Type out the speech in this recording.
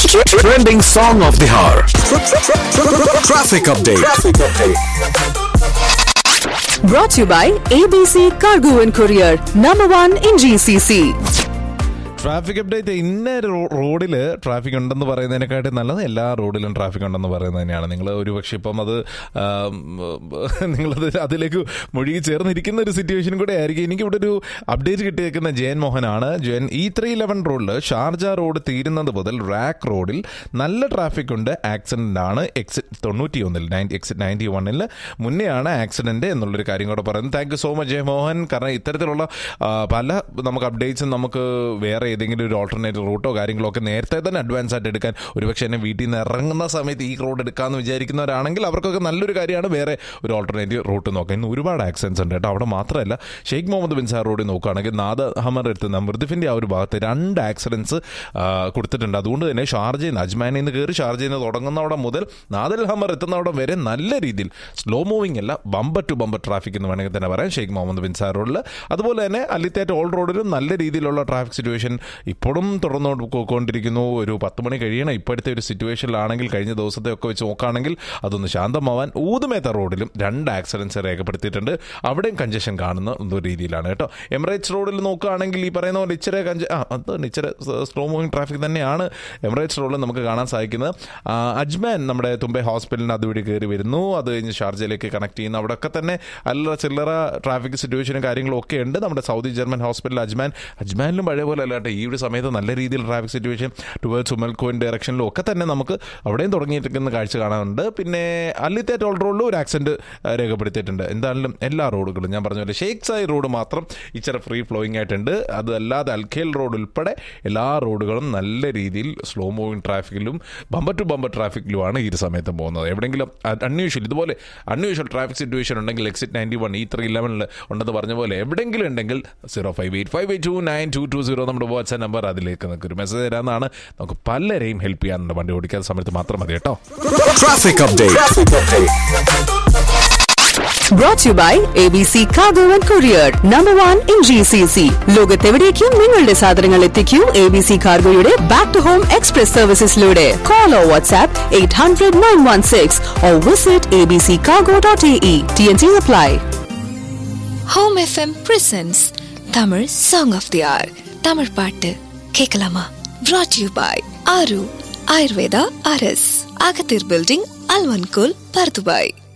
Trending song of the hour. Traffic update. Brought to you by ABC Cargo and Courier, number one in GCC. Traffic update ഇന്ന റോ- റോഡില് traffic ഉണ്ടെന്ന് പറയുന്നതിനെക്കാട്ടി നല്ലത് എല്ലാ റോഡിലും ട്രാഫിക് ഉണ്ടെന്ന് പറയുന്നത് തന്നെയാണ് നിങ്ങൾ ഒരുപക്ഷെ ഇപ്പം അത് ആം, നിങ്ങളത് അതിലേക്ക് മുഴുകി ചേർന്നിരിക്കുന്ന ഒരു സിറ്റുവേഷൻ കൂടെ ആയിരിക്കും എനിക്ക് ഇവിടെ ഒരു അപ്ഡേറ്റ് കിട്ടിയേക്കുന്ന ജയൻ മോഹനാണ് ജയൻ ഇ ത്രീ ഇലവൻ റോഡിൽ ഷാർജ റോഡ് തീരുന്നത് മുതൽ റാക്ക് റോഡിൽ നല്ല ട്രാഫിക് ഉണ്ട് ആക്സിഡന്റ് ആണ് എക്സിറ്റ് തൊണ്ണൂറ്റി ഒന്നിൽ എക്സിറ്റ് നയൻറ്റി വണ്ണിൽ മുന്നെയാണ് ആക്സിഡന്റ് എന്നുള്ളൊരു കാര്യം കൂടെ പറയുന്നത് thank you so much Jayamohan കാരണം ഇത്തരത്തിലുള്ള ആ, പല നമുക്ക് അപ്ഡേറ്റ്സും നമുക്ക് വേറെ ഏതെങ്കിലും ഒരു ഓൾട്ടർനേറ്റീവ് റൂട്ടോ കാര്യങ്ങളോ ഒക്കെ നേരത്തെ തന്നെ അഡ്വാൻസ് ആയിട്ട് എടുക്കാൻ ഒരുപക്ഷെ എന്നെ വീട്ടിൽ നിന്ന് ഇറങ്ങുന്ന സമയത്ത് ഈ റോഡ് എടുക്കാമെന്ന് വിചാരിക്കുന്നവരാണെങ്കിൽ അവർക്കൊക്കെ നല്ലൊരു കാര്യമാണ് വേറെ ഒരു ഓൾട്ടർനേറ്റീവ് റൂട്ട് നോക്കാം ഇന്ന് ഒരുപാട് ആക്സിഡൻസ് ഉണ്ട് കേട്ടോ അവിടെ മാത്രമല്ല ഷെയ്ഖ് മുഹമ്മദ് ബിൻ സാർ റോഡിൽ നോക്കുകയാണെങ്കിൽ നാദ ഹമർ എത്തുന്ന മൃദുഫിൻ്റെ ആ ഒരു ഭാഗത്ത് രണ്ട് ആക്സിഡൻസ് കൊടുത്തിട്ടുണ്ട് അതുകൊണ്ട് തന്നെ ഷാർജയിൽ നിന്ന് അജ്മാനിൽ നിന്ന് കയറി ഷാർജയിൽ നിന്ന് തുടങ്ങുന്നവിടെ മുതൽ നാദൽ ഹമർ എത്തുന്നവിടെ വരെ നല്ല രീതിയിൽ സ്ലോ മൂവിംഗ് അല്ല ബമ്പർ ടു ബമ്പർ ട്രാഫിക് എന്ന് വേണമെങ്കിൽ തന്നെ പറയാം ഷെയ്ഖ് മുഹമ്മദ് ബിൻ സാർ റോഡിൽ അതുപോലെ തന്നെ അല്ലിത്തേറ്റ് ഓൾ റോഡിലും നല്ല രീതിയിലുള്ള ട്രാഫിക് സിറ്റുവേഷൻ ഇപ്പോഴും തുടർന്നു പോയിക്കൊണ്ടിരിക്കുന്നു ഒരു പത്ത് മണി കഴിയണം ഇപ്പോഴത്തെ ഒരു സിറ്റുവേഷനിലാണെങ്കിൽ കഴിഞ്ഞ ദിവസത്തെ ഒക്കെ വെച്ച് നോക്കുകയാണെങ്കിൽ അതൊന്ന് ശാന്തമാവാൻ ഊതുമേത്ത റോഡിലും രണ്ട് ആക്സിഡൻസ് രേഖപ്പെടുത്തിയിട്ടുണ്ട് അവിടെയും കഞ്ചഷൻ കാണുന്ന ഒരു രീതിയിലാണ് കേട്ടോ എമിറേറ്റ്സ് റോഡിൽ നോക്കുകയാണെങ്കിൽ ഈ പറയുന്ന പോലെ ഇച്ചിരി കഞ്ച ആ അത് ഇച്ചിരി സ്ലോ മൂവിങ് ട്രാഫിക് തന്നെയാണ് എമിറേറ്റ്സ് റോഡിൽ നമുക്ക് കാണാൻ സാധിക്കുന്നത് ആ, അജ്മാൻ നമ്മുടെ തുമ്പെ ഹോസ്പിറ്റലിന് അതുവഴി കയറി വരുന്നു അത് കഴിഞ്ഞ് ഷാർജയിലേക്ക് കണക്ട് ചെയ്യുന്നു അവിടെയൊക്കെ തന്നെ അല്ലറ ചില്ലറ ട്രാഫിക് സിറ്റുവേഷനും കാര്യങ്ങളും ഒക്കെ ഉണ്ട് നമ്മുടെ സൗദി ജർമ്മൻ ഹോസ്പിറ്റൽ അജ്മാൻ അജ്മാനിലും പഴയ പോലെ അല്ലാട്ടെ ഈ ഒരു സമയത്ത് നല്ല രീതിയിൽ ട്രാഫിക് സിറ്റുവേഷൻ ടുവേർഡ്സ് ഉമൽക്കോയിൻ ഡയറക്ഷനിലും ഒക്കെ തന്നെ നമുക്ക് അവിടെയും തുടങ്ങിയിരിക്കുന്ന കാഴ്ച കാണാനുണ്ട് പിന്നെ അല്ലിത്തെ ടോൾ റോഡിലും ഒരു ആക്സിഡന്റ് രേഖപ്പെടുത്തിയിട്ടുണ്ട് എന്തായാലും എല്ലാ റോഡുകളും ഞാൻ പറഞ്ഞ പോലെ ഷേഖ് സായി റോഡ് മാത്രം ഇച്ചിരി ഫ്രീ ഫ്ലോയിങ് ആയിട്ടുണ്ട് അതല്ലാതെ അൽഖേൽ റോഡ് ഉൾപ്പെടെ എല്ലാ റോഡുകളും നല്ല രീതിയിൽ സ്ലോ മൂവിങ് ട്രാഫിക്കിലും ബമ്പർ ടു ബമ്പർ ട്രാഫിക്കിലുമാണ് ഈ ഒരു സമയത്ത് പോകുന്നത് എവിടെയെങ്കിലും അൺയൂഷ്വൽ ഇതുപോലെ അൺയൂഷ്വൽ ട്രാഫിക് സിറ്റുവേഷൻ ഉണ്ടെങ്കിൽ exit ninety one E three ഇലവനിൽ ഉണ്ടെന്ന് പറഞ്ഞ പോലെ എവിടെയെങ്കിലും ഉണ്ടെങ്കിൽ zero five eight five eight two nine two two zero നമ്മുടെ വാട്സ്ആപ്പ് നമ്പർ അതിലേക്ക് നമുക്ക് ഒരു മെസ്സേജ് തരാമെന്നാണ് നമുക്ക് പലരെയും ഹെൽപ്പ് ചെയ്യാനുണ്ട് വണ്ടി ഓടിക്കാത്ത സമയത്ത് മാത്രം മതി കേട്ടോ Traffic update. Brought to you by ABC Cargo and Courier, number one in GCC. ലോകത്തെവിടേക്കും നിങ്ങളുടെ സാധനങ്ങൾ എത്തിക്കൂ എ ബി സി കാർഗോയുടെ ബാക്ക് ടു ഹോം എക്സ്പ്രസ് സർവീസസിലൂടെ call or WhatsApp eight hundred nine one six or visit A B C cargo dot A E T N C apply home FM presents Tamil song of the hour Tamil பாட்டு கேட்கலாமா brought you by ஆரு ஆயுர்வேதா அரஸ் அகத்தீர் building அல்வன்கோல் Bur Dubai